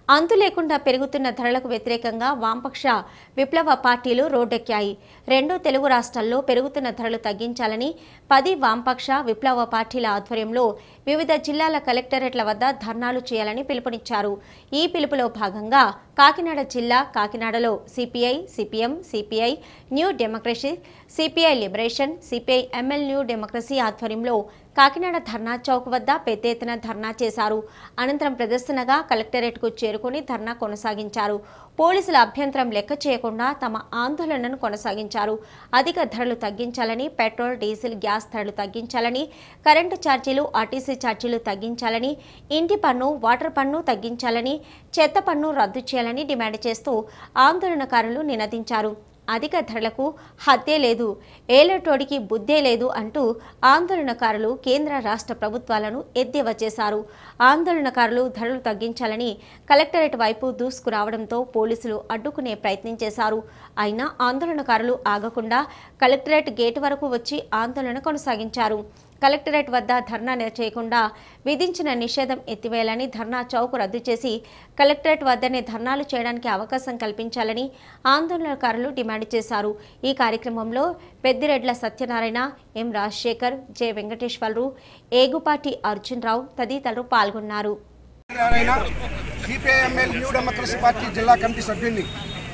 అంతు లేకుండా పెరుగుతున్న ధరలకు వ్యతిరేకంగా వామపక్ష విప్లవ పార్టీలు రోడ్డెక్కాయి రెండు తెలుగు రాష్ట్రాల్లో పెరుగుతున్న ధరలు తగ్గించాలని పది వామపక్ష విప్లవ పార్టీల ఆధ్వర్యంలో వివిధ జిల్లాల కలెక్టరేట్ల వద్ద ధర్నాలు చేయాలని పిలుపునిచ్చారు ఈ పిలుపులో భాగంగా కాకినాడ జిల్లా కాకినాడలో CPI CPM CPI new democracy CPI liberation CPI ML new democracy ఆధ్వర్యంలో కాకినాడ ధర్నా చౌక్ వద్ద పెద్ద ఎత్తున ధర్నా చేశారు అనంతరం ప్రదర్శనగా కలెక్టరేట్కు చేరుకుని ధర్నా కొనసాగించారు పోలీసుల అభ్యంతరం లెక్క చేయకుండా తమ ఆందోళనను కొనసాగించారు అధిక ధరలు తగ్గించాలని పెట్రోల్ డీజిల్ గ్యాస్ ధరలు తగ్గించాలని కరెంటు ఛార్జీలు ఆర్టీసీ ఛార్జీలు తగ్గించాలని ఇంటి పన్ను వాటర్ పన్ను తగ్గించాలని చెత్త పన్ను రద్దు చేయాలని డిమాండ్ చేస్తూ ఆందోళనకారులు నినదించారు అధిక ధరలకు హత్యే లేదు ఏలేటోడికి బుద్ధే లేదు అంటూ ఆందోళనకారులు కేంద్ర రాష్ట్ర ప్రభుత్వాలను ఎద్దేవా చేశారు ఆందోళనకారులు ధరలు తగ్గించాలని కలెక్టరేట్ వైపు దూసుకురావడంతో పోలీసులు అడ్డుకునే ప్రయత్నం చేశారు అయినా ఆందోళనకారులు ఆగకుండా కలెక్టరేట్ గేటు వరకు వచ్చి ఆందోళన కొనసాగించారు కలెక్టరేట్ వద్ద ధర్నా చేయకుండా విధించిన నిషేధం ఎత్తివేయాలని ధర్నా చౌక్ రద్దు చేసి కలెక్టరేట్ వద్దనే ధర్నాలు చేయడానికి అవకాశం కల్పించాలని ఆందోళనకారులు డిమాండ్ చేశారు ఈ కార్యక్రమంలో పెద్దిరెడ్ల సత్యనారాయణ ఎం రాజశేఖర్ జె వెంకటేశ్వరరావు ఏగుపాటి అర్జున్ రావు తదితరులు పాల్గొన్నారు Narayana CPIML new democracy party జిల్లా కమిటీ సభ్యుడిని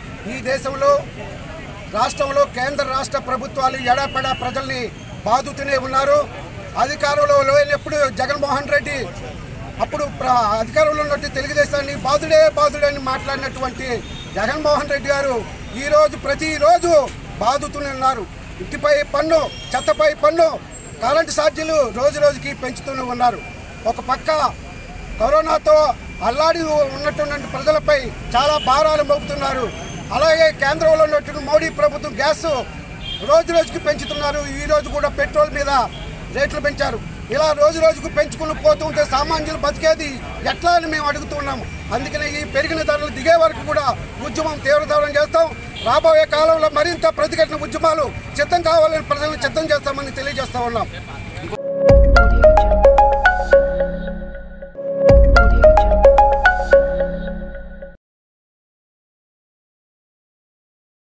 ఈ దేశంలో రాష్ట్రంలో కేంద్ర రాష్ట్ర ప్రభుత్వాలు ఎడాపెడా ప్రజల్ని బాదుతూనే ఉన్నారు అధికారంలో లేనప్పుడు జగన్మోహన్ రెడ్డి అప్పుడు ప్ర- అధికారంలో ఉన్నట్టు తెలుగుదేశాన్ని బాధుడే బాధుడే అని మాట్లాడినటువంటి జగన్మోహన్ రెడ్డి గారు ఈరోజు ప్రతిరోజు బాదుతూనే ఉన్నారు ఇంటిపై పన్ను చెత్తపై పన్ను కరెంటు ఛార్జీలు రోజు రోజుకి పెంచుతూనే ఉన్నారు ఒక పక్క కరోనాతో అల్లాడి ఉన్నటువంటి ప్రజలపై చాలా భారాలు మోపుతున్నారు అలాగే కేంద్రంలో ఉన్నటువంటి మోడీ ప్రభుత్వం గ్యాస్ రోజు రోజుకి పెంచుతున్నారు ఈ రోజు కూడా పెట్రోల్ మీద రేట్లు పెంచారు ఇలా రోజు రోజుకు పెంచుకుని పోతూ ఉంటే సామాన్యులు బతికేది ఎట్లా అని మేము అడుగుతున్నాము అందుకనే ఈ పెరిగిన ధరలు దిగే వరకు కూడా ఉద్యమం తీవ్రతరం చేస్తాం రాబోయే కాలంలో మరింత ప్రతిఘటన ఉద్యమాలు సిద్ధం కావాలని ప్రజలను సిద్ధం చేస్తామని తెలియజేస్తా ఉన్నాం